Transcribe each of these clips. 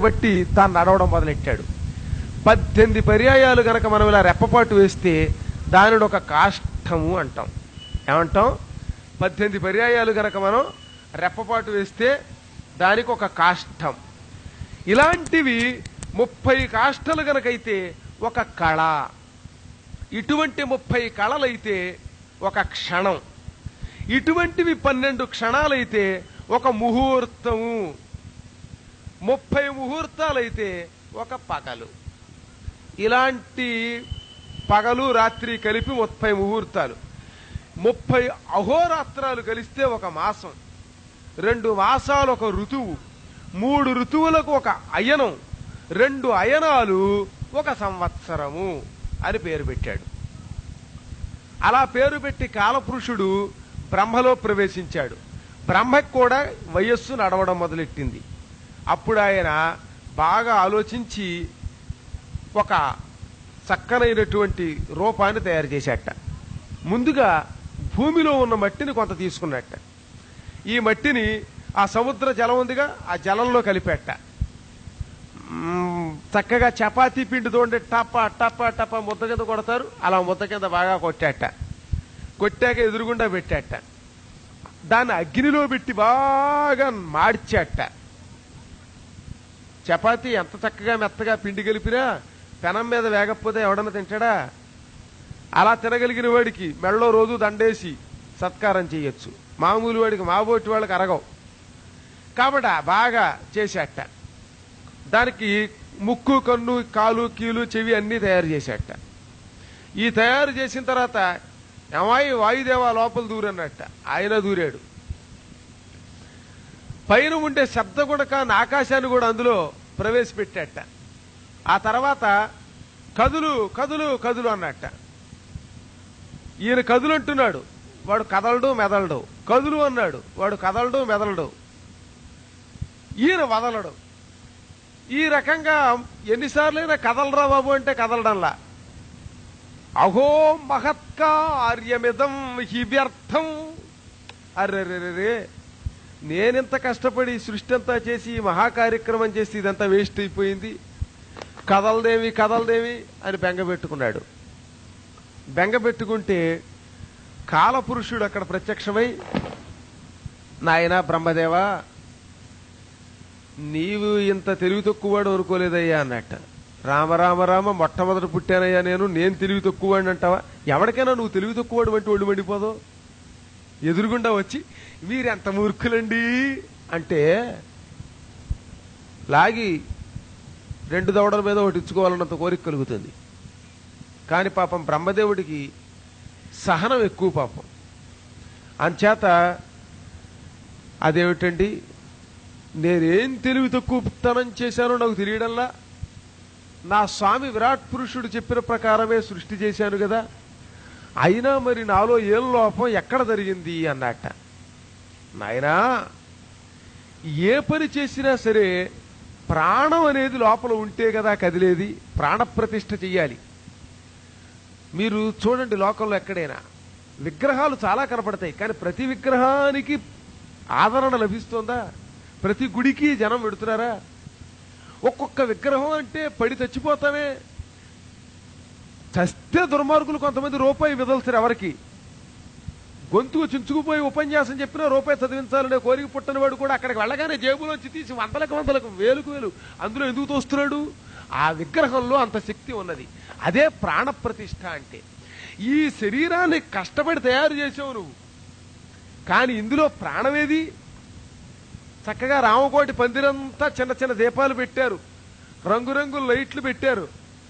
బట్టి తాను నడవడం మొదలెట్టాడు పద్దెనిమిది పర్యాయాలు గనక మనం ఇలా రెప్పపాటు వేస్తే దానిని ఒక కాష్టము అంటాం ఏమంటాం పద్దెనిమిది పర్యాయాలు గనక మనం రెప్పపాటు వేస్తే దానికి ఒక కాష్టం ఇలాంటివి ముప్పై కాష్టలు గనకైతే ఒక కళ ఇటువంటి ముప్పై కళలైతే ఒక క్షణం ఇటువంటివి పన్నెండు క్షణాలైతే ఒక ముహూర్తము ముప్పై ముహూర్తాలైతే ఒక పగలు ఇలాంటి పగలు రాత్రి కలిపి ముప్పై ముహూర్తాలు ముప్పై అహోరాత్రాలు కలిస్తే ఒక మాసం రెండు మాసాలు ఒక ఋతువు మూడు ఋతువులకు ఒక అయనం రెండు అయనాలు ఒక సంవత్సరము అని పేరు పెట్టాడు అలా పేరు పెట్టి కాలపురుషుడు బ్రహ్మలో ప్రవేశించాడు బ్రహ్మకు కూడా వయస్సు నడవడం మొదలెట్టింది అప్పుడు ఆయన బాగా ఆలోచించి ఒక చక్కనైనటువంటి రూపాన్ని తయారు చేశాట ముందుగా భూమిలో ఉన్న మట్టిని కొంత తీసుకున్నట్ట ఈ మట్టిని ఆ సముద్ర జలం ఉందిగా ఆ జలంలో కలిపెట్ట మ్మ్, చక్కగా చపాతీ పిండితో ఉండే టప టప టప ముద్ద కింద కొడతారు అలా ముద్ద కింద బాగా కొట్టాట కొట్టాక ఎదురుగుండా పెట్టాట దాన్ని అగ్నిలో పెట్టి బాగా మార్చాట చపాతీ ఎంత చక్కగా మెత్తగా పిండి కలిపినా పెనం మీద వేగకపోతే ఎవడన్నా తింటాడా అలా తినగలిగిన వాడికి మెళ్ళో రోజు దండేసి సత్కారం చేయొచ్చు మామూలు వాడికి మాబోటి వాళ్ళకి అరగవు కాబట్టి ఆ బాగా చేసేట దానికి ముక్కు కన్ను కాలు కీలు చెవి అన్నీ తయారు చేసేట ఈ తయారు చేసిన తర్వాత ఏమాయి వాయుదేవా లోపల దూరన్నట్ట ఆయన దూరాడు పైన ఉండే శబ్ద గుణకాన్ని ఆకాశాన్ని కూడా అందులో ప్రవేశపెట్టాట ఆ తర్వాత కదులు కదులు కదులు అన్నట్ట ఈయన కదులు అంటున్నాడు వాడు కదలడు మెదలడు కదులు అన్నాడు వాడు కదలడు మెదలడు ఈయన వదలడు ఈ రకంగా ఎన్నిసార్లైనా కదలరా బాబు అంటే కదలడంలా అహో మహత్కార్యమిదం హి వ్యర్థం అర్రెరెరే నేనెంత కష్టపడి ఈ సృష్టి అంతా చేసి ఈ మహాకార్యక్రమం చేసి ఇదంతా వేస్ట్ అయిపోయింది కదలదేమి కదలదేమి అని బెంగపెట్టుకున్నాడు బెంగపెట్టుకుంటే కాలపురుషుడు అక్కడ ప్రత్యక్షమై నాయనా బ్రహ్మదేవా నీవు ఇంత తెలివి తక్కువవాడు అనుకోలేదయ్యా అన్నట్ట రామ రామ రామ మొట్టమొదట పుట్టానయ్యా నేను నేను తెలివి తక్కువవాడిని అంటావా ఎవరికైనా నువ్వు తెలివి తక్కువవాడు వంటి ఒళ్ళు మండిపోదు ఎదురుగుండా వచ్చి మీరెంత మూర్ఖులండి అంటే లాగి రెండు దవడల మీద ఒకటి ఇచ్చుకోవాలన్నంత కోరిక కలుగుతుంది కాని పాపం బ్రహ్మదేవుడికి సహనం ఎక్కువ పాపం అంచేత అదేమిటండి నేనేం తెలివి తక్కువతనం చేశానో నాకు తెలియడంలా నా స్వామి విరాట్ పురుషుడు చెప్పిన ప్రకారమే సృష్టి చేశాను కదా అయినా మరి నాలో ఏం లోపం ఎక్కడ జరిగింది అన్నట్ట నాయనా ఏ పని చేసినా సరే ప్రాణం అనేది లోపల ఉంటే కదా కదిలేది ప్రాణప్రతిష్ఠ చెయ్యాలి మీరు చూడండి లోకంలో ఎక్కడైనా విగ్రహాలు చాలా కనపడతాయి కానీ ప్రతి విగ్రహానికి ఆదరణ లభిస్తుందా ప్రతి గుడికి జనం పెడుతున్నారా ఒక్కొక్క విగ్రహం అంటే పడి చచ్చిపోతామే చస్తే దుర్మార్గులు కొంతమంది రూపాయి విదలుతారు ఎవరికి గొంతుకు చించుకుపోయి ఉపన్యాసం చెప్పినా రూపాయి చదివించాలనే కోరిక పుట్టని వాడు కూడా అక్కడికి వెళ్ళగానే జేబులోంచి తీసి వందలకు వందలకు వేలకు వేలు అందులో ఎందుకు తోస్తున్నాడు ఆ విగ్రహంలో అంత శక్తి ఉన్నది అదే ప్రాణప్రతిష్ఠ అంటే ఈ శరీరాన్ని కష్టపడి తయారు చేసావు నువ్వు కానీ ఇందులో ప్రాణమేది చక్కగా రామకోటి పందిరంతా చిన్న చిన్న దీపాలు పెట్టారు రంగురంగుల లైట్లు పెట్టారు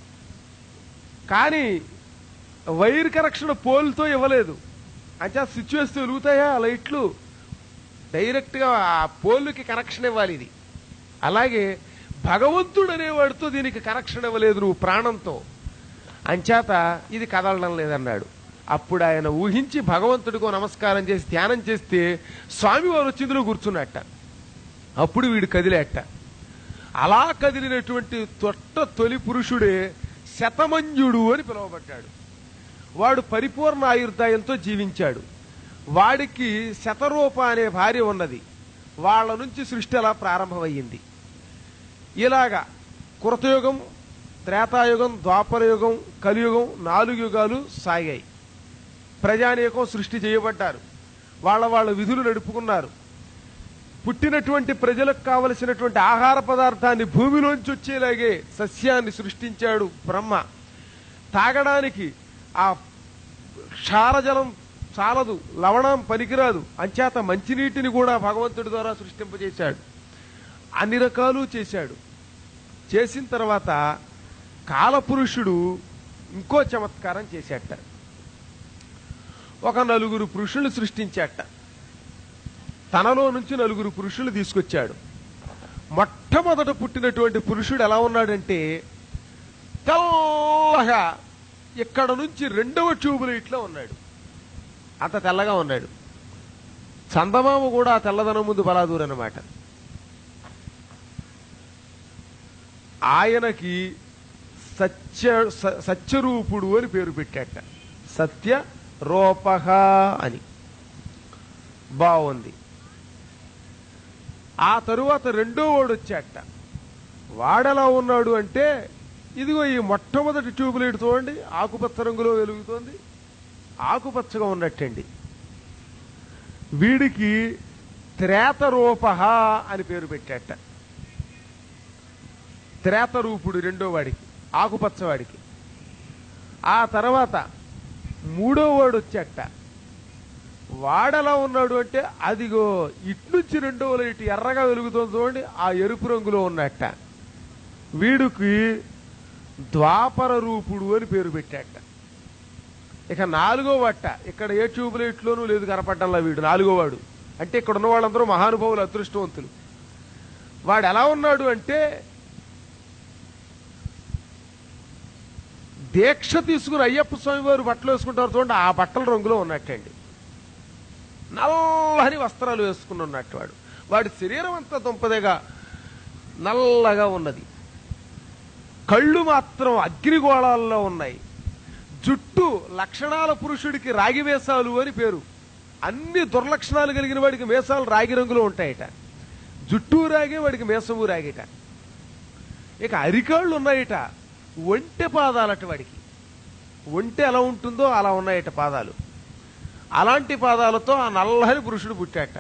కానీ వైర్ కనెక్షన్ పోల్తో ఇవ్వలేదు అంటే ఆ స్విచ్ వేస్తే వెలుగుతాయా ఆ లైట్లు డైరెక్ట్ గా ఆ పోల్కి కనెక్షన్ ఇవ్వాలి ఇది అలాగే భగవంతుడు అనేవాడితో దీనికి కనెక్షన్ ఇవ్వలేదు నువ్వు ప్రాణంతో అంచేత ఇది కదలడం లేదన్నాడు అప్పుడు ఆయన ఊహించి భగవంతుడికో నమస్కారం చేసి ధ్యానం చేస్తే స్వామివారు వచ్చిందిలో కూర్చున్నట్ట అప్పుడు వీడు కదిలేట అలా కదిలినటువంటి తొట్ట తొలి పురుషుడే శతమంజుడు అని పిలువబడ్డాడు వాడు పరిపూర్ణ ఆయుర్దాయంతో జీవించాడు వాడికి శతరూప అనే భార్య ఉన్నది వాళ్ళ నుంచి సృష్టి అలా ప్రారంభమయ్యింది ఇలాగా కృతయుగం త్రేతాయుగం ద్వాపరయుగం కలియుగం నాలుగు యుగాలు సాగాయి ప్రజానీకం సృష్టి చేయబడ్డారు వాళ్ళ వాళ్ళ విధులు నడుపుకున్నారు పుట్టినటువంటి ప్రజలకు కావలసినటువంటి ఆహార పదార్థాన్ని భూమిలోంచి వచ్చేలాగే సస్యాన్ని సృష్టించాడు బ్రహ్మ తాగడానికి ఆ క్షారజలం చాలదు లవణం పనికిరాదు అంచేత మంచినీటిని కూడా భగవంతుడి ద్వారా సృష్టింపజేశాడు అన్ని రకాలు చేశాడు చేసిన తర్వాత కాలపురుషుడు ఇంకో చమత్కారం చేశాట ఒక నలుగురు పురుషులు సృష్టించాట తనలో నుంచి నలుగురు పురుషులు తీసుకొచ్చాడు మొట్టమొదట పుట్టినటువంటి పురుషుడు ఎలా ఉన్నాడంటే తెల్లగా ఇక్కడ నుంచి రెండవ ట్యూబ్ లైట్లో ఉన్నాడు అంత తెల్లగా ఉన్నాడు చందమామ కూడా ఆ తెల్లదనం ముందు బలాదూరు అన్నమాట ఆయనకి సత్య స- సత్యరూపుడు అని పేరు పెట్టాట సత్య రూపహ అని బాగుంది ఆ తరువాత రెండో వాడు వచ్చాట వాడెలా ఉన్నాడు అంటే ఇదిగో ఈ మొట్టమొదటి ట్యూబ్లైట్ చూడండి ఆకుపచ్చ రంగులో వెలుగుతోంది ఆకుపచ్చగా ఉన్నట్టండి వీడికి త్రేతరూపహ అని పేరు పెట్టాట త్రేతరూపుడు రెండో వాడికి ఆకుపచ్చవాడికి ఆ తర్వాత మూడో వాడు వచ్చాట వాడెలా ఉన్నాడు అంటే అదిగో ఇట్నుంచి రెండో ఇటు ఎర్రగా వెలుగుతుంది చూడండి ఆ ఎరుపు రంగులో ఉన్నట్ట వీడికి ద్వాపర రూపుడు అని పేరు పెట్టాట ఇక నాలుగో వట్ట ఇక్కడ ఏ ట్యూబ్ లైట్లోనూ లేదు కనపడ్డంలా వీడు నాలుగో వాడు అంటే ఇక్కడ ఉన్న వాళ్ళందరూ మహానుభావులు అదృష్టవంతులు వాడు ఎలా ఉన్నాడు అంటే దీక్ష తీసుకుని అయ్యప్ప స్వామి వారు బట్టలు వేసుకుంటారు చూడండి ఆ బట్టల రంగులో ఉన్నట్టండి నల్లని వస్త్రాలు వేసుకుని ఉన్నట్టు వాడు వాడి శరీరం అంతా దుంపదేగా నల్లగా ఉన్నది కళ్ళు మాత్రం అగ్నిగోళాల్లో ఉన్నాయి జుట్టు లక్షణాల పురుషుడికి రాగి వేషాలు అని పేరు అన్ని దుర్లక్షణాలు కలిగిన వాడికి మేసాలు రాగి రంగులో ఉంటాయట జుట్టు రాగే వాడికి మేసము రాగిట ఇక అరికాళ్ళు ఉన్నాయట ఒంటె పాదాలట వాడికి ఒంటె ఎలా ఉంటుందో అలా ఉన్నాయట పాదాలు అలాంటి పాదాలతో ఆ నల్లని పురుషుడు పుట్టాట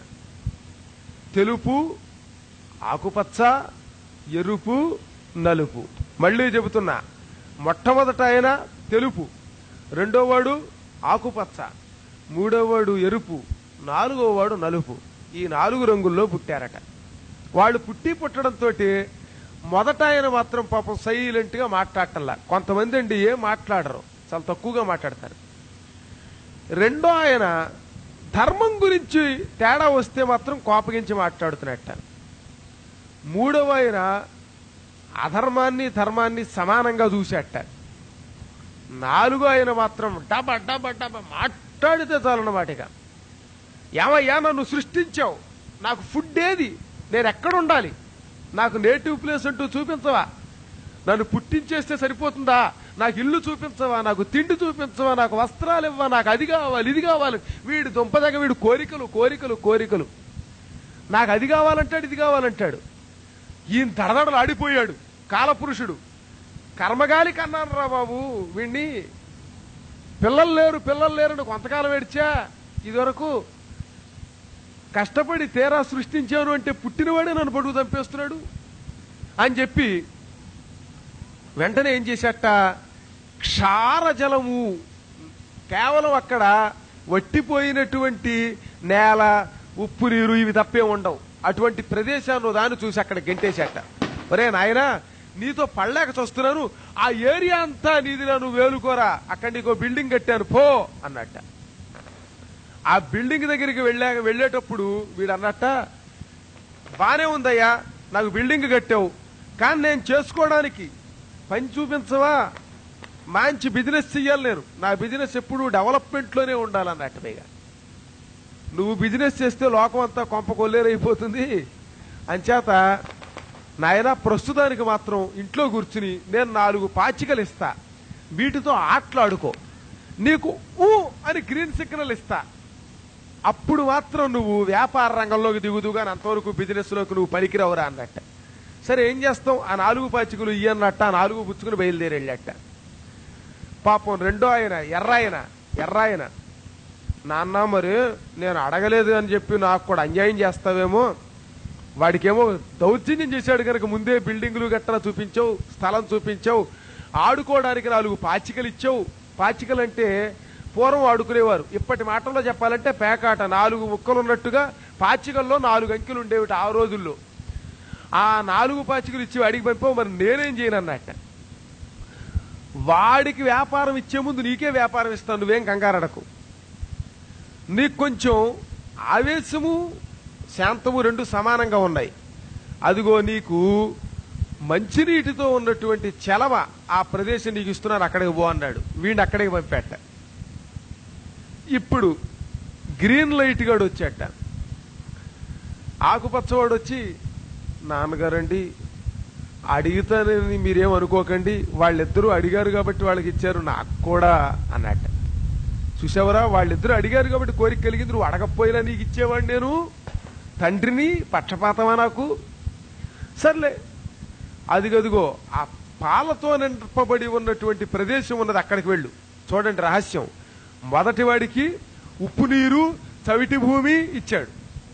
తెలుపు ఆకుపచ్చ ఎరుపు నలుపు మళ్ళీ చెబుతున్నా మొట్టమొదట ఆయన తెలుపు రెండోవాడు ఆకుపచ్చ మూడోవాడు ఎరుపు నాలుగోవాడు నలుపు ఈ నాలుగు రంగుల్లో పుట్టారట వాళ్ళు పుట్టి పుట్టడంతో మొదట ఆయన మాత్రం పాపం సైలెంట్ గా మాట్లాడటంలా కొంతమంది అండి ఏం మాట్లాడరు చాలా తక్కువగా మాట్లాడతారు రెండో ఆయన ధర్మం గురించి తేడా వస్తే మాత్రం కోపగించి మాట్లాడుతున్నట్ట మూడవ ఆయన అధర్మాన్ని ధర్మాన్ని సమానంగా చూసేట నాలుగో ఆయన మాత్రం డబ డబ డబ మాట్లాడితే చాలన్నమాట ఇక ఏమయ్యా నన్ను సృష్టించావు నాకు ఫుడ్ ఏది నేను ఎక్కడ ఉండాలి నాకు నేటివ్ ప్లేస్ అంటూ చూపించవా నన్ను పుట్టించేస్తే సరిపోతుందా నాకు ఇల్లు చూపించవా నాకు తిండి చూపించవా నాకు వస్త్రాలు ఇవ్వా నాకు అది కావాలి ఇది కావాలి వీడు దుంపదగ వీడు కోరికలు కోరికలు కోరికలు నాకు అది కావాలంటాడు ఇది కావాలంటాడు ఈయన దడదడలు ఆడిపోయాడు కాలపురుషుడు కర్మగాలి కన్నాను రా బాబు వీణ్ణి పిల్లలు లేరు పిల్లలు లేరని కొంతకాలం ఏడ్చా ఇదివరకు కష్టపడి తేరా సృష్టించాను అంటే పుట్టినవాడే నన్ను పడుగు చంపేస్తున్నాడు అని చెప్పి వెంటనే ఏం చేశాట క్షారజలము కేవలం అక్కడ వట్టిపోయినటువంటి నేల ఉప్పు నీరు ఇవి తప్పే ఉండవు అటువంటి ప్రదేశాన్ని దాన్ని చూసి అక్కడ గెంటేశాట ఒరే నాయనా నీతో పడలేక చూస్తున్నాను ఆ ఏరియా అంతా నీది నన్ను వేలుకోరా అక్కడ నీకో బిల్డింగ్ కట్టాను పో అన్నట్ట ఆ బిల్డింగ్ దగ్గరికి వెళ్ళాక వెళ్ళేటప్పుడు వీడు అన్నట్ట బానే ఉందయ్యా నాకు బిల్డింగ్ కట్టావు కానీ నేను చేసుకోవడానికి పని చూపించవా మంచి బిజినెస్ చెయ్యాలి నేను నా బిజినెస్ ఎప్పుడు డెవలప్మెంట్లోనే ఉండాలన్నట్టు పైగా నువ్వు బిజినెస్ చేస్తే లోకం అంతా కొంప కొల్లేరైపోతుంది అంచేత నాయన ప్రస్తుతానికి మాత్రం ఇంట్లో కూర్చుని నేను నాలుగు పాచికలు ఇస్తా వీటితో ఆటలాడుకో నీకు ఊ అని గ్రీన్ సిగ్నల్ ఇస్తా అప్పుడు మాత్రం నువ్వు వ్యాపార రంగంలోకి దిగుదుగా అంతవరకు బిజినెస్ లోకి నువ్వు పనికిరావురా అన్నట్ట సరే ఏం చేస్తాం ఆ నాలుగు పాచికలు ఇయ్యన్నట్ట ఆ నాలుగు పుచ్చుకుని బయలుదేరి వెళ్ళట పాపం రెండో ఆయన ఎర్ర ఆయన ఎర్ర ఆయన నాన్న మరి నేను అడగలేదు అని చెప్పి నాకు కూడా అన్యాయం చేస్తావేమో వాడికేమో దౌర్జన్యం చేశాడు కనుక ముందే బిల్డింగులు గట్టా చూపించావు స్థలం చూపించావు ఆడుకోవడానికి నాలుగు పాచికలు ఇచ్చావు పాచికలు అంటే పూర్వం ఆడుకునేవారు ఇప్పటి మాటల్లో చెప్పాలంటే పేకాట నాలుగు ముక్కలు ఉన్నట్టుగా పాచికల్లో నాలుగు అంకెలు ఉండేవి ఆ రోజుల్లో ఆ నాలుగు పాచికలు ఇచ్చి వాడికి పంపావు మరి నేనేం చేయను అన్నట్ట వాడికి వ్యాపారం ఇచ్చే ముందు నీకే వ్యాపారం ఇస్తాను నువ్వేం కంగారడకు నీకు కొంచెం ఆవేశము శాంతము రెండు సమానంగా ఉన్నాయి అదిగో నీకు మంచినీటితో ఉన్నటువంటి చలవ ఆ ప్రదేశం నీకు ఇస్తున్నారు అక్కడికి పో అన్నాడు వీడిని అక్కడికి పంపేట ఇప్పుడు గ్రీన్ లైట్ గాడు వచ్చాట ఆకుపచ్చవాడు వచ్చి నాన్నగారండి అడిగితానని మీరేం అనుకోకండి వాళ్ళిద్దరూ అడిగారు కాబట్టి వాళ్ళకి ఇచ్చారు నాకు కూడా అన్నట్ట చూసావరా వాళ్ళిద్దరూ అడిగారు కాబట్టి కోరిక కలిగింది నువ్వు అడగకపోయినా నీకు ఇచ్చేవాడు నేను తండ్రిని పక్షపాతమా నాకు సర్లే అదిగదిగో ఆ పాలతో నింపబడి ఉన్నటువంటి ప్రదేశం ఉన్నది అక్కడికి వెళ్ళు చూడండి రహస్యం మొదటి వాడికి ఉప్పు నీరు చవిటి భూమి ఇచ్చాడు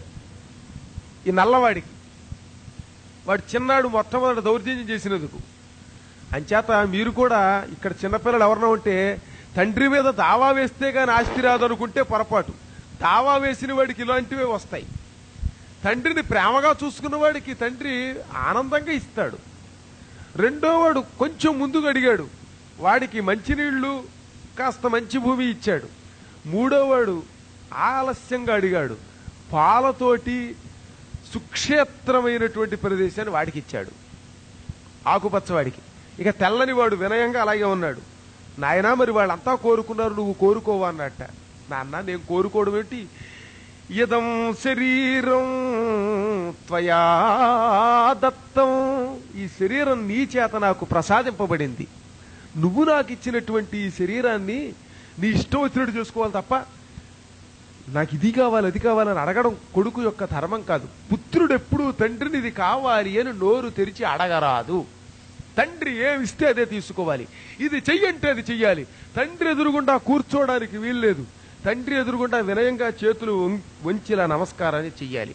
ఈ నల్లవాడికి వాడు చిన్నాడు మొట్టమొదటి దౌర్జన్యం చేసినందుకు అంచేత మీరు కూడా ఇక్కడ చిన్నపిల్లలు ఎవరన్నా ఉంటే తండ్రి మీద దావా వేస్తే గాని ఆస్తి రాదు అనుకుంటే పొరపాటు దావా వేసిన వాడికి ఇలాంటివే వస్తాయి తండ్రిని ప్రేమగా చూసుకున్న వాడికి తండ్రి ఆనందంగా ఇస్తాడు రెండో వాడు కొంచెం ముందుకు అడిగాడు వాడికి మంచినీళ్లు కాస్త మంచి భూమి ఇచ్చాడు మూడో వాడు ఆలస్యంగా అడిగాడు పాలతోటి సుక్షేత్రమైనటువంటి ప్రదేశాన్ని వాడికి ఇచ్చాడు ఆకుపచ్చవాడికి ఇక తెల్లని వాడు వినయంగా అలాగే ఉన్నాడు నాయనా మరి వాళ్ళంతా కోరుకున్నారు నువ్వు కోరుకోవా అన్నట్ట నాన్న నేను కోరుకోవడం ఏంటి ఇదం శరీరం త్వయా దత్తం ఈ శరీరం నీ చేత నాకు ప్రసాదింపబడింది నువ్వు నాకు ఇచ్చినటువంటి ఈ శరీరాన్ని నీ ఇష్టం వచ్చినట్టు చేసుకోవాలి తప్ప నాకు ఇది కావాలి అది కావాలని అడగడం కొడుకు యొక్క ధర్మం కాదు పుత్రుడు ఎప్పుడూ తండ్రిని ఇది కావాలి అని నోరు తెరిచి అడగరాదు తండ్రి ఏమిస్తే అదే తీసుకోవాలి ఇది చెయ్యంటే అది చెయ్యాలి తండ్రి ఎదురుగుండా కూర్చోవడానికి వీల్లేదు తండ్రి ఎదురుగుండా వినయంగా చేతులు వం- వంచి ఇలా నమస్కారాన్ని చెయ్యాలి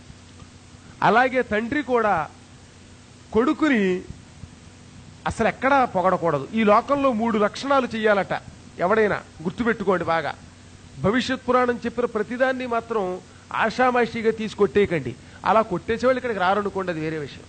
అలాగే తండ్రి కూడా కొడుకుని అసలు ఎక్కడా పొగడకూడదు ఈ లోకంలో మూడు లక్షణాలు చెయ్యాలట ఎవడైనా గుర్తుపెట్టుకోండి బాగా భవిష్యత్ పురాణం చెప్పిన ప్రతిదాన్ని మాత్రం ఆషామాషిగా తీసి కొట్టేయకండి అలా కొట్టేసేవాళ్ళు ఇక్కడికి రారనుకోండి అది వేరే విషయం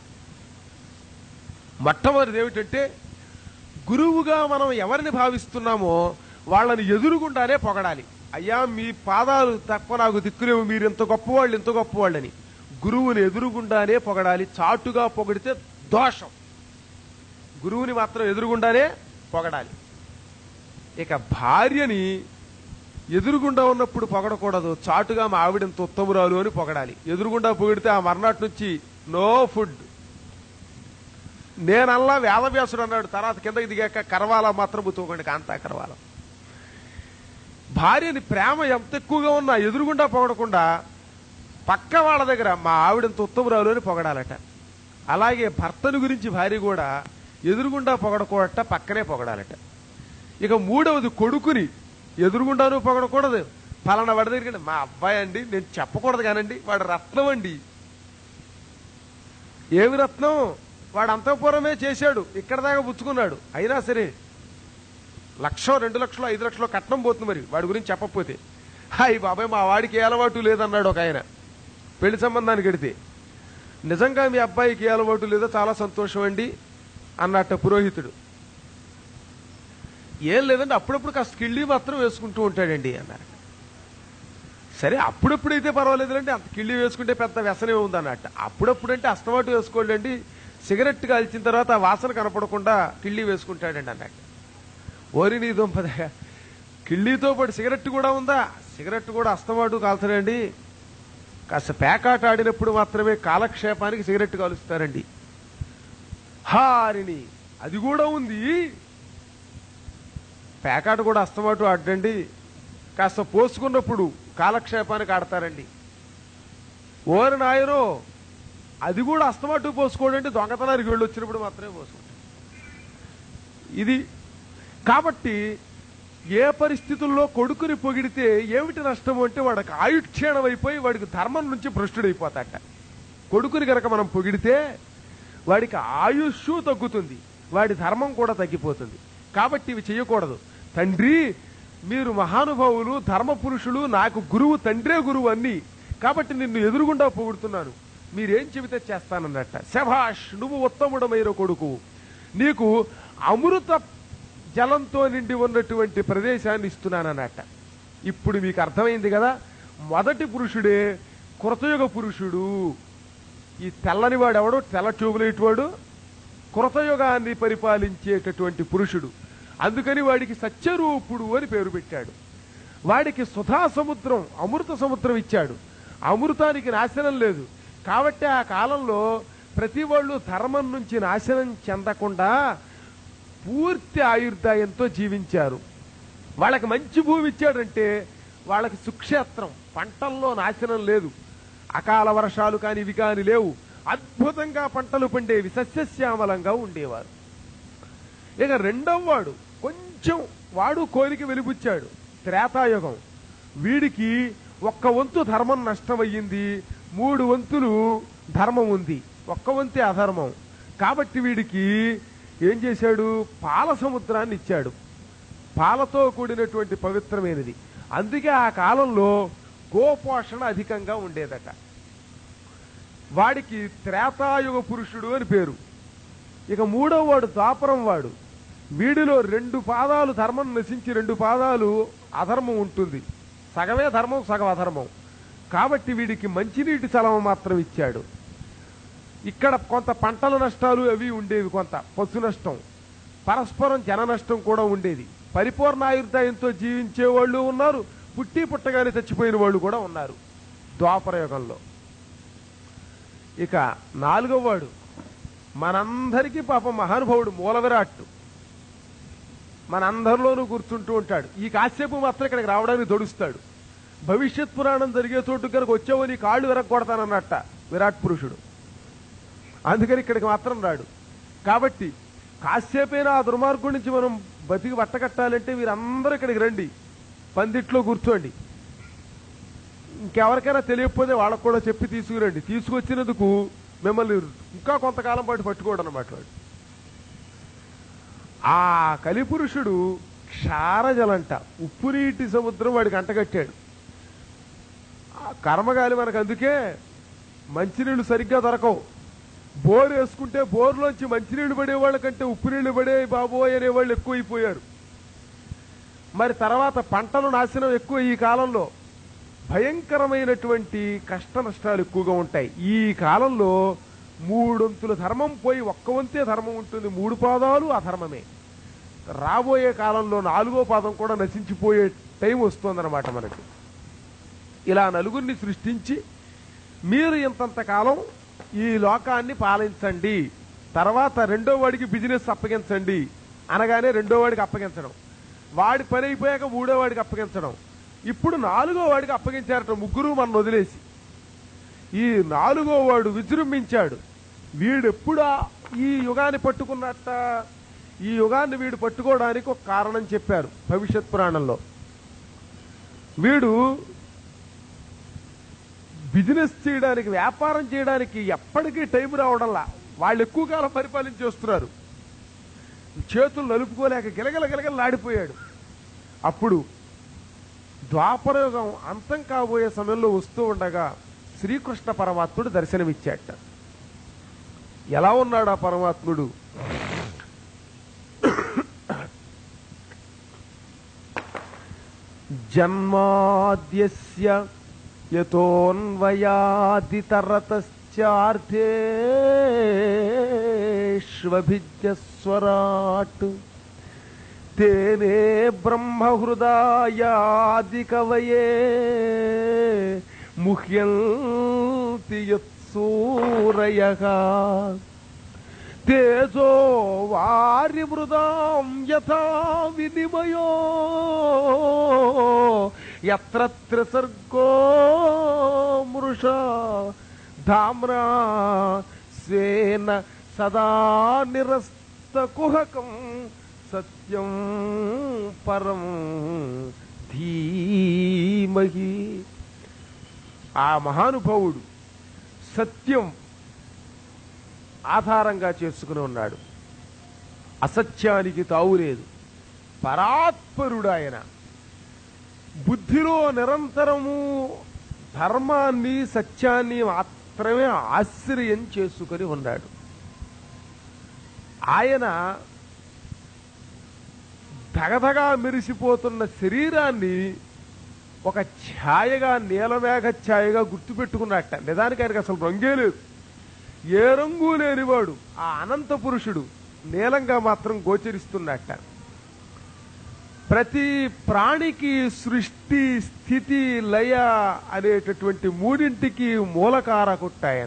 మొట్టమొదటిది ఏమిటంటే గురువుగా మనం ఎవరిని భావిస్తున్నామో వాళ్ళని ఎదురుగుండానే పొగడాలి అయ్యా మీ పాదాలు తక్కువ నాకు దిక్కులేవు మీరు ఇంత గొప్పవాళ్ళు ఇంత గొప్పవాళ్ళని గురువుని ఎదురుగుండానే పొగడాలి చాటుగా పొగిడితే దోషం గురువుని మాత్రం ఎదురుగుండానే పొగడాలి ఇక భార్యని ఎదురుగుండా ఉన్నప్పుడు పొగడకూడదు చాటుగా మా ఆవిడంత ఉత్తమురాలు అని పొగడాలి ఎదురుగుండా పొగిడితే ఆ మర్నాటి నుంచి నో ఫుడ్ నేనల్లా వేదవ్యాసుడు అన్నాడు తర్వాత కిందకి దిగాక కరవాల మాత్రం బుతుకోండి కాంతా కరవాల భార్యని ప్రేమ ఎంత ఎక్కువగా ఉన్నా ఎదురుగుండా పొగడకుండా పక్క వాళ్ళ దగ్గర మా ఆవిడంత ఉత్తమురాలు అని పొగడాలట అలాగే భర్తను గురించి భార్య కూడా ఎదురుగుండా పొగడకూడట పక్కనే పొగడాలట ఇక మూడవది కొడుకుని ఎదురుగుండాను పొగడకూడదు పలానా వాడి దగ్గర మా అబ్బాయి అండి నేను చెప్పకూడదు కానండి వాడు రత్నం అండి ఏమి రత్నం వాడు అంతఃపురమే చేశాడు ఇక్కడ దాకా పుచ్చుకున్నాడు అయినా సరే లక్ష రెండు లక్షలు ఐదు లక్షలు కట్నం పోతుంది మరి వాడి గురించి చెప్పకపోతే హాయ్ బాబాయ్ మా వాడికి ఏ అలవాటు లేదన్నాడు ఒక ఆయన పెళ్లి సంబంధానికి ఎడితే నిజంగా మీ అబ్బాయికి ఏ అలవాటు లేదో చాలా సంతోషం అండి అన్నట్ట పురోహితుడు ఏం లేదండి అప్పుడప్పుడు కాస్త కిళ్ళి మాత్రం వేసుకుంటూ ఉంటాడండి అన్నారు సరే అప్పుడప్పుడైతే పర్వాలేదులండి అంత కిళ్ళి వేసుకుంటే పెద్ద వ్యసనం ఉంది అన్నట్టు అప్పుడప్పుడు అంటే అస్తమాటు వేసుకోండి సిగరెట్ కాల్చిన తర్వాత ఆ వాసన కనపడకుండా కిళ్ళి వేసుకుంటాడండి అన్నట్టు ఓరి నీ దుంపద కిళ్ళీతో పాటు సిగరెట్ కూడా ఉందా సిగరెట్ కూడా అస్తమాటు కాల్తాడండి కాస్త పేకాట ఆడినప్పుడు మాత్రమే కాలక్షేపానికి సిగరెట్ కాలుస్తారండి హారిని అది కూడా ఉంది పేకాట కూడా అస్తమాటు ఆడండి కాస్త పోసుకున్నప్పుడు కాలక్షేపానికి ఆడతారండి ఓరి నాయనో అది కూడా అస్తమాటు పోసుకోవడం అంటే దొంగతనానికి వెళ్ళి వచ్చినప్పుడు మాత్రమే పోసుకుంటాడు ఇది కాబట్టి ఏ పరిస్థితుల్లో కొడుకుని పొగిడితే ఏమిటి నష్టం అంటే వాడికి ఆయుక్షీణం అయిపోయి వాడికి ధర్మం నుంచి భ్రష్టుడైపోతాట కొడుకుని గనక మనం పొగిడితే వాడికి ఆయుష్ తగ్గుతుంది వాడి ధర్మం కూడా తగ్గిపోతుంది కాబట్టి ఇవి చేయకూడదు తండ్రి మీరు మహానుభావులు ధర్మ పురుషులు నాకు గురువు తండ్రే గురువు అన్ని కాబట్టి నిన్ను ఎదురుగుండా పొగుడుతున్నాను మీరేం చెబితే చేస్తానన్నట్ట శభాష్ నువ్వు ఉత్తముడమైన కొడుకు నీకు అమృత జలంతో నిండి ఉన్నటువంటి ప్రదేశాన్ని ఇస్తున్నానన్నట్ట ఇప్పుడు మీకు అర్థమైంది కదా మొదటి పురుషుడే కృతయుగ పురుషుడు ఈ తెల్లని వాడు ఎవడు తెల్ల ట్యూబులైట్ వాడు కృతయుగాన్ని పరిపాలించేటటువంటి పురుషుడు అందుకని వాడికి సత్యరూపుడు అని పేరు పెట్టాడు వాడికి సుధా సముద్రం అమృత సముద్రం ఇచ్చాడు అమృతానికి నాశనం లేదు కాబట్టి ఆ కాలంలో ప్రతి వాళ్ళు ధర్మం నుంచి నాశనం చెందకుండా పూర్తి ఆయుర్దాయంతో జీవించారు వాళ్ళకి మంచి భూమి ఇచ్చాడంటే వాళ్ళకి సుక్షేత్రం పంటల్లో నాశనం లేదు అకాల వర్షాలు కాని ఇవి కాని లేవు అద్భుతంగా పంటలు పండేవి సస్యశ్యామలంగా ఉండేవారు ఇక రెండవ వాడు కొంచెం వాడు కోరిక వెలిబుచ్చాడు త్రేతాయుగం వీడికి ఒక్క వంతు ధర్మం నష్టమయ్యింది మూడు వంతులు ధర్మం ఉంది ఒక్క వంతే అధర్మం కాబట్టి వీడికి ఏం చేశాడు పాల సముద్రాన్ని ఇచ్చాడు పాలతో కూడినటువంటి పవిత్రమైనది అందుకే ఆ కాలంలో గోపోషణ అధికంగా ఉండేదట వాడికి త్రేతాయుగ పురుషుడు అని పేరు ఇక మూడో వాడు ద్వాపరం వాడు వీడిలో రెండు పాదాలు ధర్మం నశించి రెండు పాదాలు అధర్మం ఉంటుంది సగమే ధర్మం సగం అధర్మం కాబట్టి వీడికి మంచినీటి చలవ మాత్రం ఇచ్చాడు ఇక్కడ కొంత పంటల నష్టాలు అవి ఉండేవి కొంత పశు నష్టం పరస్పరం జన నష్టం కూడా ఉండేది పరిపూర్ణ ఆయుర్దాయంతో జీవించే వాళ్ళు ఉన్నారు పుట్టి పుట్టగానే చచ్చిపోయిన వాళ్ళు కూడా ఉన్నారు ద్వాపర యుగంలో ఇక నాలుగవ వాడు మనందరికీ పాపం మహానుభావుడు మూల విరాట్టు మనందరిలోనూ గుర్తుంటూ ఉంటాడు ఈ కాసేపు మాత్రం ఇక్కడికి రావడానికి దొడుస్తాడు భవిష్యత్ పురాణం జరిగే చోటు కనుక వచ్చావు నీ కాళ్ళు విరగొడతానన్నట్ట విరాట్ పురుషుడు అందుకని ఇక్కడికి మాత్రం రాడు కాబట్టి కాసేపైనా ఆ దుర్మార్గుడి నుంచి మనం బతికి బట్టకట్టాలంటే మీరందరూ ఇక్కడికి రండి పందిట్లో కూర్చోండి ఇంకెవరికైనా తెలియకపోతే వాళ్ళకు కూడా చెప్పి తీసుకురండి తీసుకొచ్చినందుకు మిమ్మల్ని ఇంకా కొంతకాలం పాటు పట్టుకోడు అనమాట వాడు ఆ కలిపురుషుడు క్షారజలంట ఉప్పు నీటి సముద్రం వాడికి అంటగట్టాడు ఆ కర్మగాలి మనకు అందుకే మంచినీళ్లు సరిగ్గా దొరకవు బోర్ వేసుకుంటే బోర్లోంచి మంచినీళ్లు పడే వాళ్ళకంటే ఉప్పు నీళ్లు పడే బాబోయ్ అనేవాళ్ళు ఎక్కువైపోయారు మరి తర్వాత పంటలు నాశనం ఎక్కువ ఈ కాలంలో భయంకరమైనటువంటి కష్ట నష్టాలు ఎక్కువగా ఉంటాయి ఈ కాలంలో మూడొంతుల ధర్మం పోయి ఒక్క వంతే ధర్మం ఉంటుంది మూడు పాదాలు అధర్మమే రాబోయే కాలంలో నాలుగో పాదం కూడా నశించిపోయే టైం వస్తుందన్నమాట మనకి ఇలా నలుగురిని సృష్టించి మీరు ఇంతంత కాలం ఈ లోకాన్ని పాలించండి తర్వాత రెండో వాడికి బిజినెస్ అప్పగించండి అనగానే రెండో వాడికి అప్పగించడం వాడి పని అయిపోయాక మూడో వాడికి అప్పగించడం ఇప్పుడు నాలుగో వాడికి అప్పగించారట ముగ్గురు మన వదిలేసి ఈ నాలుగో వాడు విజృంభించాడు వీడెప్పుడా ఈ యుగాన్ని పట్టుకున్నట్ట ఈ యుగాన్ని వీడు పట్టుకోవడానికి ఒక కారణం చెప్పారు భవిష్యత్ పురాణంలో వీడు బిజినెస్ చేయడానికి వ్యాపారం చేయడానికి ఎప్పటికీ టైం రావడంలా వాళ్ళు ఎక్కువ కాలం పరిపాలించి వస్తున్నారు చేతులు నలుపుకోలేక గిలగల గిలగలాడిపోయాడు అప్పుడు ద్వాపరయుగం అంతం కాబోయే సమయంలో వస్తూ ఉండగా శ్రీకృష్ణ పరమాత్ముడు దర్శనమిచ్చాట ఎలా ఉన్నాడు ఆ పరమాత్ముడు జన్మాద్యస్య యతోన్వయాదితరతశ్చార్థేష్వభిజ్ఞస్వరాట్ తేనే బ్రహ్మహృదాయాది కవయే ముహ్యంతి యత్సూరయః తేజో వారిమృదాం యథా వినిమయో ఎత్ర త్రిసర్గో మృషా ధామ్రా స్వేన సదా నిరస్త కుహకం సత్యం పరం ధీమహి ఆ మహానుభావుడు సత్యం ఆధారంగా చేసుకుని ఉన్నాడు అసత్యానికి తావులేదు పరాత్పరుడు ఆయన బుద్ధిలో నిరంతరము ధర్మాన్ని సత్యాన్ని మాత్రమే ఆశ్రయం చేసుకుని ఉన్నాడు ఆయన ధగధగా మెరిసిపోతున్న శరీరాన్ని ఒక ఛాయగా నీలమేఘ ఛాయగా గుర్తుపెట్టుకున్నట్ట నిజానికి ఆయనకు అసలు రంగే లేదు ఏ రంగు లేనివాడు ఆ అనంత పురుషుడు నీలంగా మాత్రం గోచరిస్తున్నట్ట ప్రతి ప్రాణికి సృష్టి స్థితి లయ అనేటటువంటి మూడింటికి మూలకారకుట్ట ఆయన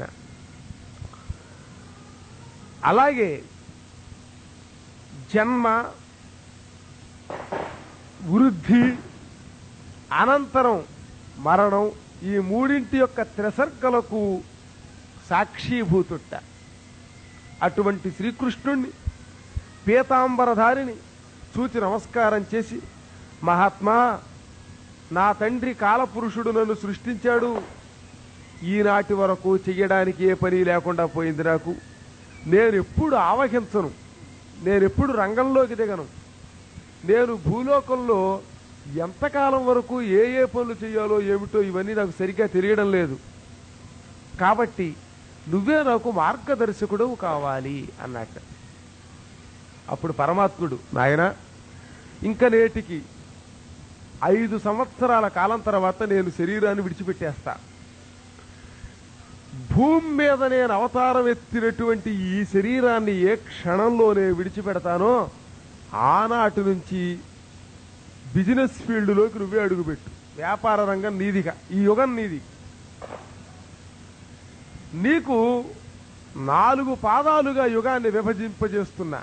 అలాగే జన్మ వృద్ధి అనంతరం మరణం ఈ మూడింటి యొక్క త్రిసర్గలకు సాక్షీభూతుట్ట అటువంటి శ్రీకృష్ణుణ్ణి పీతాంబరధారిని చూచి నమస్కారం చేసి మహాత్మా నా తండ్రి కాలపురుషుడు నన్ను సృష్టించాడు ఈనాటి వరకు చెయ్యడానికి ఏ పని లేకుండా పోయింది నాకు నేను ఎప్పుడు ఆవహించను నేను ఎప్పుడు రంగంలోకి దిగను నేను భూలోకంలో ఎంతకాలం వరకు ఏ ఏ పనులు చేయాలో ఏమిటో ఇవన్నీ నాకు సరిగ్గా తెలియడం లేదు కాబట్టి నువ్వే నాకు మార్గదర్శకుడు కావాలి అన్నట్టు అప్పుడు పరమాత్ముడు నాయన ఇంకా నేటికి ఐదు సంవత్సరాల కాలం తర్వాత నేను శరీరాన్ని విడిచిపెట్టేస్తా భూమి మీద నేను అవతారం ఎత్తినటువంటి ఈ శరీరాన్ని ఏ క్షణంలోనే విడిచిపెడతానో ఆనాటి నుంచి బిజినెస్ ఫీల్డ్లోకి నువ్వే అడుగుపెట్టు వ్యాపార రంగం నీదిగా ఈ యుగం నీది నీకు నాలుగు పాదాలుగా యుగాన్ని విభజింపజేస్తున్నా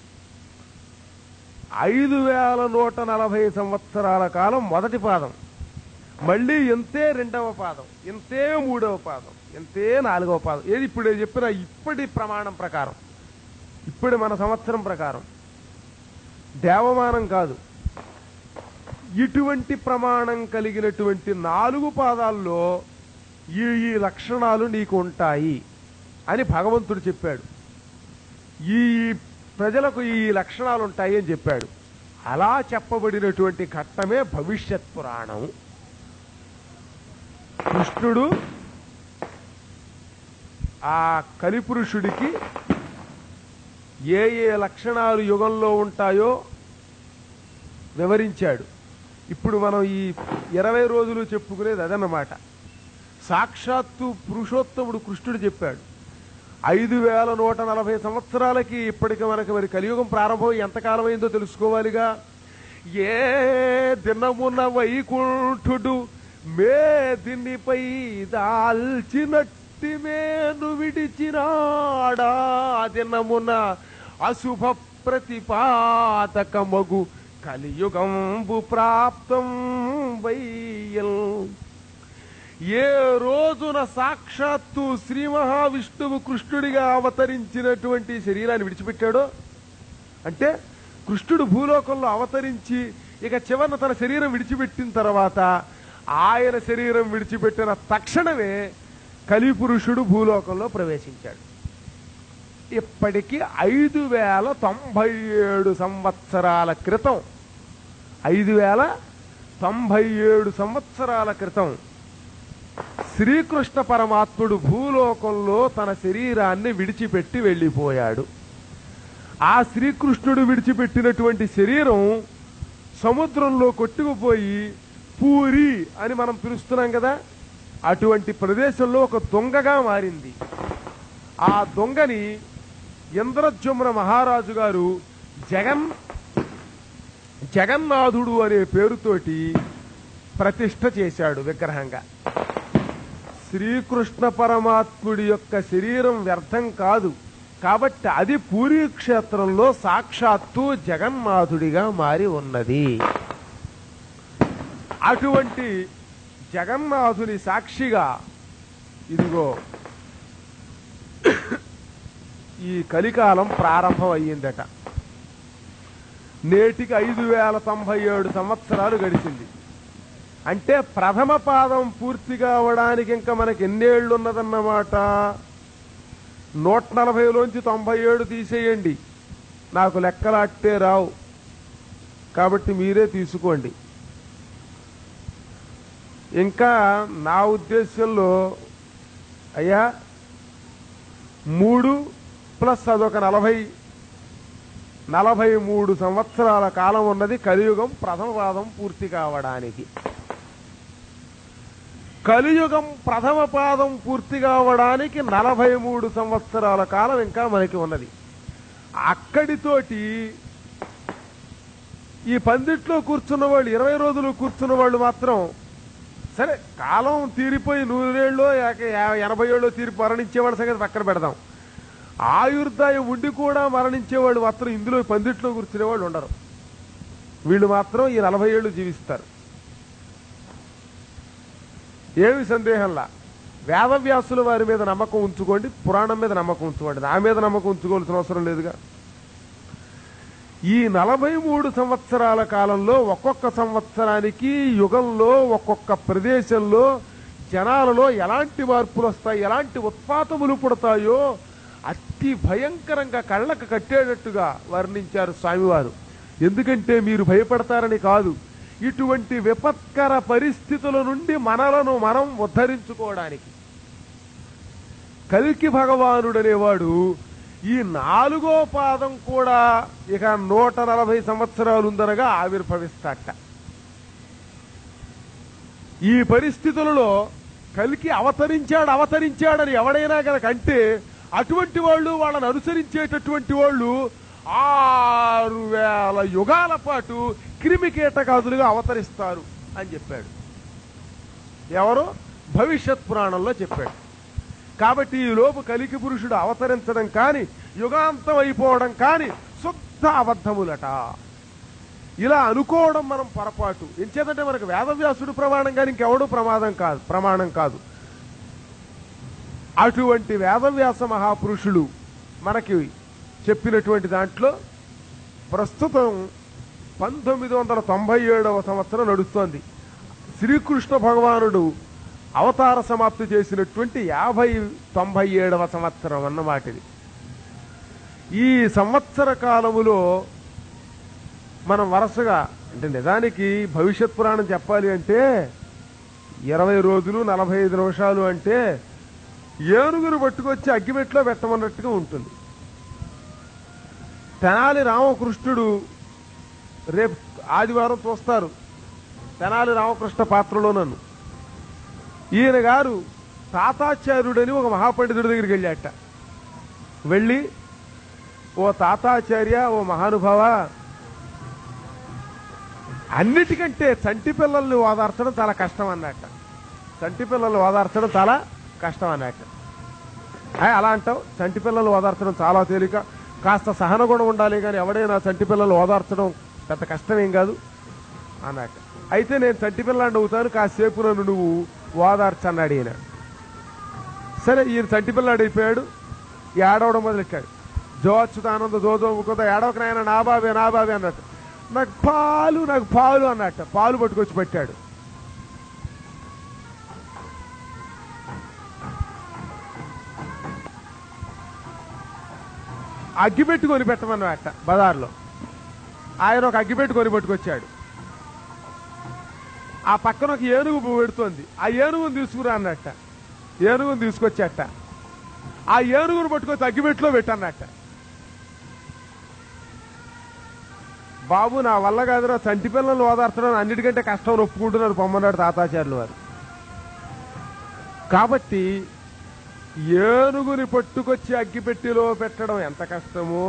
ఐదు వేల నూట నలభై సంవత్సరాల కాలం మొదటి పాదం మళ్ళీ ఇంతే రెండవ పాదం ఇంతే మూడవ పాదం ఇంతే నాలుగవ పాదం ఏది ఇప్పుడు చెప్పిన ఇప్పటి ప్రమాణం ప్రకారం ఇప్పుడు మన సంవత్సరం ప్రకారం దేవమానం కాదు ఇటువంటి ప్రమాణం కలిగినటువంటి నాలుగు పాదాల్లో ఈ ఈ లక్షణాలు నీకు ఉంటాయి అని భగవంతుడు చెప్పాడు ఈ ప్రజలకు ఈ లక్షణాలు ఉంటాయి అని చెప్పాడు అలా చెప్పబడినటువంటి ఘట్టమే భవిష్యత్ పురాణం కృష్ణుడు ఆ కలిపురుషుడికి ఏ ఏ లక్షణాలు యుగంలో ఉంటాయో వివరించాడు ఇప్పుడు మనం ఈ ఇరవై రోజులు చెప్పుకునేది అదన్నమాట సాక్షాత్తు పురుషోత్తముడు కృష్ణుడు చెప్పాడు ఐదు వేల నూట నలభై సంవత్సరాలకి ఇప్పటికి మనకి మరి కలియుగం ప్రారంభం ఎంతకాలం అయిందో తెలుసుకోవాలిగా ఏ దినమున వైకుంఠుడు మే దినిపై దాల్చినట్టి మేను విడిచినాడా ఆ దినమున అశుభ ప్రతిపాదకమగు కలియుగంబు ప్రాప్తం వయ్యల్ ఏ రోజున సాక్షాత్తు శ్రీ మహావిష్ణువు కృష్ణుడిగా అవతరించినటువంటి శరీరాన్ని విడిచిపెట్టాడో అంటే కృష్ణుడు భూలోకంలో అవతరించి ఇక చివరన తన శరీరం విడిచిపెట్టిన తర్వాత ఆయన శరీరం విడిచిపెట్టిన తక్షణమే కలిపురుషుడు భూలోకంలో ప్రవేశించాడు ఇప్పటికి ఐదు వేల తొంభై ఏడు సంవత్సరాల క్రితం ఐదు వేల తొంభై ఏడు సంవత్సరాల క్రితం శ్రీకృష్ణ పరమాత్ముడు భూలోకంలో తన శరీరాన్ని విడిచిపెట్టి వెళ్ళిపోయాడు ఆ శ్రీకృష్ణుడు విడిచిపెట్టినటువంటి శరీరం సముద్రంలో కొట్టుకుపోయి పూరి అని మనం పిలుస్తున్నాం కదా అటువంటి ప్రదేశంలో ఒక దొంగగా మారింది ఆ దొంగని ఇంద్రజమున మహారాజు గారు జగన్ జగన్నాథుడు అనే పేరుతోటి ప్రతిష్ఠ చేశాడు విగ్రహంగా శ్రీకృష్ణ పరమాత్ముడి యొక్క శరీరం వ్యర్థం కాదు కాబట్టి అది పూరీ క్షేత్రంలో సాక్షాత్తు జగన్నాథుడిగా మారి ఉన్నది అటువంటి జగన్నాథుని సాక్షిగా ఇదిగో ఈ కలికాలం ప్రారంభం అయ్యిందట నేటికి ఐదు వేల తొంభై ఏడు సంవత్సరాలు గడిచింది అంటే ప్రథమ పాదం పూర్తిగా అవడానికి ఇంకా మనకి ఎన్నేళ్లు ఉన్నదన్నమాట నూట నలభైలోంచి తొంభై ఏడు తీసేయండి నాకు లెక్కలాట్టే రావు కాబట్టి మీరే తీసుకోండి ఇంకా నా ఉద్దేశంలో అయ్యా మూడు ప్లస్ అదొక నలభై నలభై మూడు సంవత్సరాల కాలం ఉన్నది కలియుగం ప్రథమ పాదం పూర్తి కావడానికి కలియుగం ప్రథమ పాదం పూర్తి కావడానికి నలభై మూడు సంవత్సరాల కాలం ఇంకా మనకి ఉన్నది అక్కడితోటి ఈ పందిట్లో కూర్చున్న వాళ్ళు ఇరవై రోజులు కూర్చున్న వాళ్ళు మాత్రం సరే కాలం తీరిపోయి నూరేళ్ళు ఎనభై ఏళ్ళు తీరి మరణించేవాళ్ళ సంగతి పక్కన పెడదాం ఆయుర్దాయం ఉండి కూడా మరణించేవాళ్ళు మాత్రం ఇందులో ఈ పందిట్లో కూర్చునే వాళ్ళు ఉండరు వీళ్ళు మాత్రం ఈ నలభై ఏళ్ళు జీవిస్తారు ఏమి సందేహంలా వేదవ్యాసుల వారి మీద నమ్మకం ఉంచుకోండి పురాణం మీద నమ్మకం ఉంచుకోండి నా మీద నమ్మకం ఉంచుకోవాల్సిన అవసరం లేదుగా ఈ నలభై మూడు సంవత్సరాల కాలంలో ఒక్కొక్క సంవత్సరానికి యుగంలో ఒక్కొక్క ప్రదేశంలో జనాలలో ఎలాంటి మార్పులు వస్తాయి ఎలాంటి ఉత్పాతములు పుడతాయో అతి భయంకరంగా కళ్ళకు కట్టేటట్టుగా వర్ణించారు స్వామివారు ఎందుకంటే మీరు భయపడతారని కాదు ఇటువంటి విపత్కర పరిస్థితుల నుండి మనలను మనం ఉద్ధరించుకోవడానికి కలికి భగవానుడనేవాడు ఈ నాలుగో పాదం కూడా ఇక నూట నలభై సంవత్సరాలు ఉందనగా ఆవిర్భవిస్తాట ఈ పరిస్థితులలో కలికి అవతరించాడు అవతరించాడని ఎవడైనా గనక అంటే అటువంటి వాళ్ళు వాళ్ళని అనుసరించేటటువంటి వాళ్ళు ఆరు వేల యుగాల పాటు క్రిమి కీటకాదులుగా అవతరిస్తారు అని చెప్పాడు ఎవరు భవిష్యత్ పురాణంలో చెప్పాడు కాబట్టి ఈ లోపు కలికి పురుషుడు అవతరించడం కాని యుగాంతం అయిపోవడం కాని శుద్ధ అబద్ధములట ఇలా అనుకోవడం మనం పొరపాటు ఎంచేతంటే మనకు వేదవ్యాసుడు ప్రమాణం కానీ ఇంకెవడు ప్రమాదం కాదు ప్రమాణం కాదు అటువంటి వేదవ్యాస మహాపురుషులు మనకి చెప్పినటువంటి దాంట్లో ప్రస్తుతం పంతొమ్మిది వందల తొంభై ఏడవ సంవత్సరం నడుస్తోంది శ్రీకృష్ణ భగవానుడు అవతార సమాప్తి చేసినటువంటి యాభై తొంభై ఏడవ సంవత్సరం అన్నమాట ఇది ఈ సంవత్సర కాలములో మనం వరుసగా అంటే నిజానికి భవిష్యత్ పురాణం చెప్పాలి అంటే ఇరవై రోజులు నలభై ఐదు నిమిషాలు అంటే ఏనుగును పట్టుకొచ్చి అగ్గిమెట్లో పెట్టమన్నట్టుగా ఉంటుంది తెనాలి రామకృష్ణుడు రేపు ఆదివారం చూస్తారు తెనాలి రామకృష్ణ పాత్రలో నన్ను ఈయన గారు తాతాచార్యుడని ఒక మహాపండితుడి దగ్గరికి వెళ్ళాట వెళ్ళి ఓ తాతాచార్య ఓ మహానుభావ అన్నిటికంటే చంటి పిల్లల్ని ఓదార్చడం చాలా కష్టం అన్నట్ట చంటి పిల్లల్ని ఓదార్చడం చాలా కష్టం అన్నట్ట ఆయ్, అలా అంటావు చంటి పిల్లల్ని ఓదార్చడం చాలా తేలిక కాస్త సహన గుణం ఉండాలి కానీ ఎవడైనా చంటి పిల్లలు ఓదార్చడం పెద్ద కష్టం ఏం కాదు అన్నట్ట అయితే నేను చంటి పిల్లాడిని అవుతాను కాసేపు నన్ను నువ్వు ఓదార్చన్నాడు ఈయన సరే ఈయన చంటి పిల్లాడు అయిపోయాడు ఏడవడం మొదలెట్టాడు జో అచ్యుతానంద జోజో ముకుంద ఏడవక నాయన నా బాబే నా బాబే అన్నట్టు నాకు పాలు నాకు పాలు అన్నట్ట పాలు పట్టుకొచ్చి పెట్టాడు అగ్గిపెట్టి కొని పెట్టమన్నమాట బజార్లో ఆయన ఒక అగ్గిపెట్టి కొని పట్టుకొచ్చాడు ఆ పక్కన ఒక ఏనుగు పెడుతోంది ఆ ఏనుగును తీసుకురా అన్నట్ట ఏనుగును తీసుకొచ్చాట ఆ ఏనుగును పట్టుకొచ్చి అగ్గిపెట్టిలో పెట్టన్నట్ట బాబు నా వల్ల కాదురా చంటి పిల్లలు ఓదార్చడం అన్నిటికంటే కష్టం అని ఒప్పుకుంటున్నారు పొమ్మన్నాడు తాతాచార్యులు వారు కాబట్టి ఏనుగుని పట్టుకొచ్చి అగ్గిపెట్టిలో పెట్టడం ఎంత కష్టమో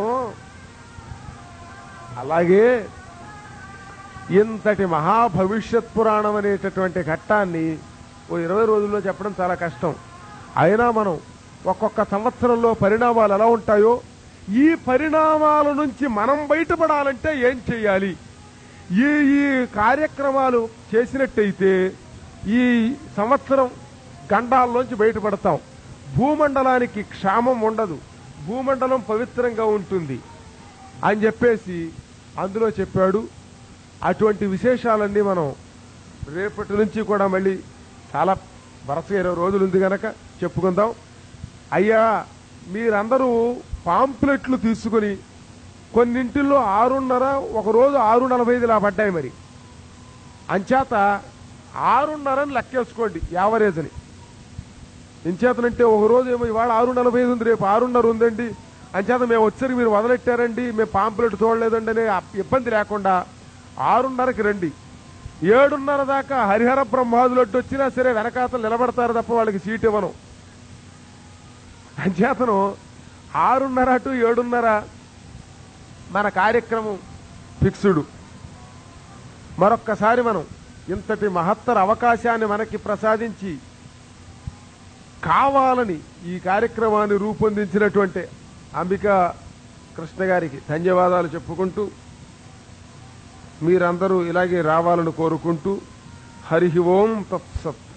అలాగే ఇంతటి మహాభవిష్యత్ పురాణం అనేటటువంటి ఘట్టాన్ని ఓ ఇరవై రోజుల్లో చెప్పడం చాలా కష్టం అయినా మనం ఒక్కొక్క సంవత్సరంలో పరిణామాలు ఎలా ఉంటాయో ఈ పరిణామాల నుంచి మనం బయటపడాలంటే ఏం చేయాలి ఈ ఈ కార్యక్రమాలు చేసినట్టయితే ఈ సంవత్సరం గండాల్లోంచి బయటపడతాం భూమండలానికి క్షామం ఉండదు భూమండలం పవిత్రంగా ఉంటుంది అని చెప్పేసి అందులో చెప్పాడు అటువంటి విశేషాలన్నీ మనం రేపటి నుంచి కూడా మళ్ళీ చాలా వరుసగా ఇరవై రోజులు ఉంది గనక చెప్పుకుందాం అయ్యా మీరందరూ పాంప్లెట్లు తీసుకుని కొన్నింటిల్లో ఆరున్నర ఒక రోజు ఆరు నలభై ఐదు ఇలా పడ్డాయి మరి అంచేత ఆరున్నరని లెక్కేసుకోండి యావరేజ్ అని ఎంచేతనంటే ఒక రోజు ఏమో ఇవాళ ఆరు నలభై ఐదు ఉంది రేపు ఆరున్నర ఉందండి అంచేత మేము వచ్చరికి మీరు వదలెట్టారండి మేము పాంప్లెట్ చూడలేదండి అనే ఆ ఇబ్బంది లేకుండా ఆరున్నరకి రండి ఏడున్నర దాకా హరిహర బ్రహ్మాదులు అడ్డు వచ్చినా సరే వెనకాతలు నిలబడతారు తప్ప వాళ్ళకి సీట్ ఇవ్వను అంచేతను ఆరున్నర టు ఏడున్నర మన కార్యక్రమం ఫిక్స్డ్ మరొక్కసారి మనం ఇంతటి మహత్తర అవకాశాన్ని మనకి ప్రసాదించి కావాలని ఈ కార్యక్రమాన్ని రూపొందించినటువంటి అంబికా కృష్ణ గారికి ధన్యవాదాలు చెప్పుకుంటూ మీరందరూ ఇలాగే రావాలని కోరుకుంటూ హరి ఓం తత్సత్